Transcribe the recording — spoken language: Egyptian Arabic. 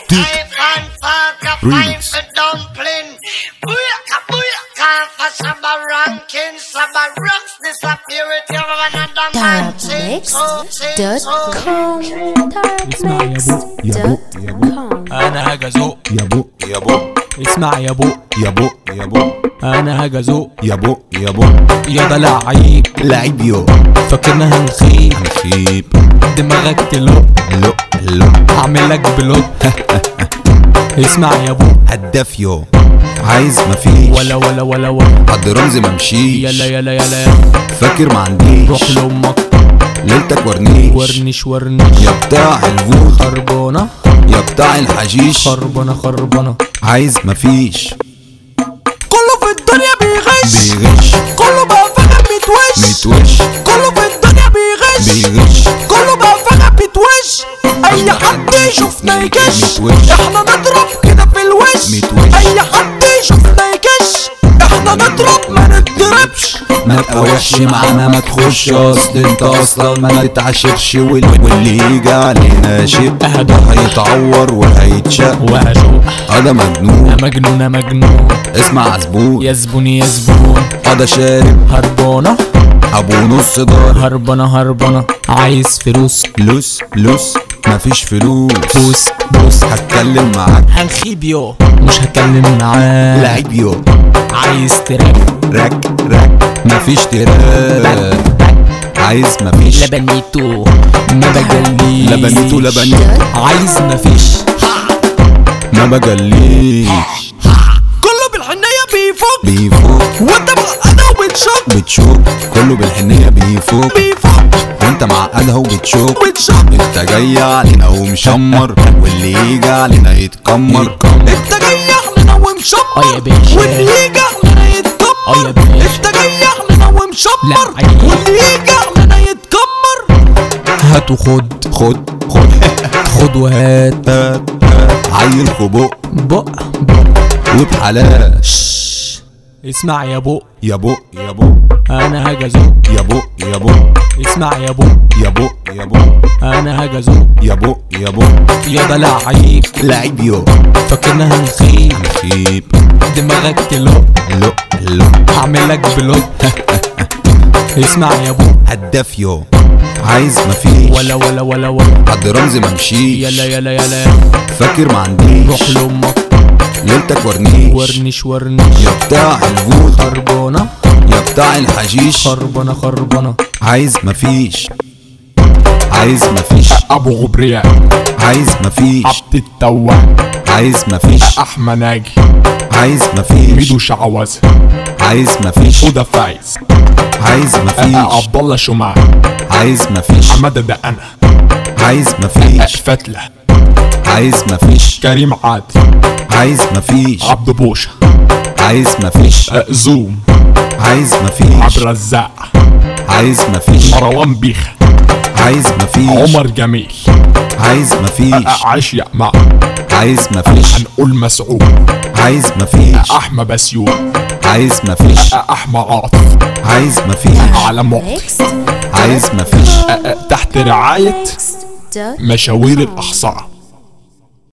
Tick. Fan Falka Remix. fine for dumpling. Booyaka booyaka for Saba ranking. Saba ranks disappear with your another man. Sing so, sing so. Darabmix.com يا بو يا بو Darabmix.com انا هجزوق يا بو يا بو اسمع يا بو يا بو يا بو انا هجزوق يا بو يا بو يا ضلع عيب لعيب يو فاكرنا هنخيب هنخيب دماغك تلق لو لو اعمل لك بلوك اسمع يا بو هداف يو عايز مفيش ولا ولا ولا ولا حد رمزي ممشيش يلا يلا يلا يلا فاكر ما عنديش روح لامك ليلتك ورنيش ورنيش ورنيش يا بتاع الفود خربانه يا بتاع الحشيش خربانه خربانه عايز مفيش كله في الدنيا بيغش بيغش كله بقى فجأة بيتوش متوش كله في الدنيا بيغش بيغش كله بقى فجأة بيتوش اي حد يشوفنا يكش متوش. احنا نضرب كده في الوش متوش. اي حد يشوفنا يكش احنا نضرب ما نضربش ما تقاوحش معانا ما تخش اصل انت اصلا ما تتعاشرش وال- واللي يجي علينا شيء ده هيتعور وهيتشق وهشوق هذا مجنون يا مجنون يا مجنون اسمع عزبون يا زبون يا زبون هذا شارب هربانة ابو نص دار هربانة هربانة عايز فلوس فلوس فلوس مفيش فلوس بوس بوس هتكلم معاك هنخيب يو مش هتكلم معاه لعيب يو عايز تراك راك راك مفيش تراك عايز مفيش لبنيتو ما بجليش لبنيتو لبنيتو عايز مفيش ما بجليش كله بالحنية بيفوق بيفوق وانت معقدة وبتشوك بتشوك كله بالحنية بيفوق بيفوق وانت معقدها وبتشوك وبتشوك انت جاي علينا ومشمر واللي يجي علينا يتكمر انت جاي احنا ومشمر اه يا باشا. واللي يجي احنا يتكمر اه يا باشا. انت جاي احنا ومشمر لا، عيب. واللي يجي احنا يتكمر هات وخد خد خد خد وهات هات هات عيل خبق بق بق وبحلاش اسمع يا بق يا بق يا بق انا هجزوق يا بق يا بق اسمع يا بق يا بق يا بق انا هجزوق يا بق يا بق يا ضلع عيب لعيب يو فاكرنا هنخيب هنخيب دماغك تلق لو لو اعمل لك بلوك اسمع يا بق هداف يو عايز مفيش ولا ولا ولا ولا حد رمزي ممشيش يلا يلا يلا يلا فاكر ما عنديش روح لامك ليلتك ورنيش ورنيش ورنيش يا بتاع الفود خربانة يا بتاع الحشيش خربانة خربانة عايز مفيش عايز مفيش ابو غبرياء عايز مفيش عبد التواب عايز مفيش احمد ناجي عايز مفيش ميدو شعوذة عايز مفيش وده فايز عايز مفيش عبد الله شمع عايز مفيش حمادة ده انا عايز مفيش فتلة عايز مفيش كريم عاد عايز مفيش عبد بوشة عايز مفيش زوم عايز عبد مفيش الرزاق عايز مفيش مروان بيخ عايز مفيش عمر جميل عايز مفيش عشية مع عايز مفيش هنقول مسعود عايز مفيش احمد بسيون عايز مفيش احمد عاطف عايز مفيش على معطي عايز مفيش تحت رعاية Darabmix.com مشاوير الاحصاء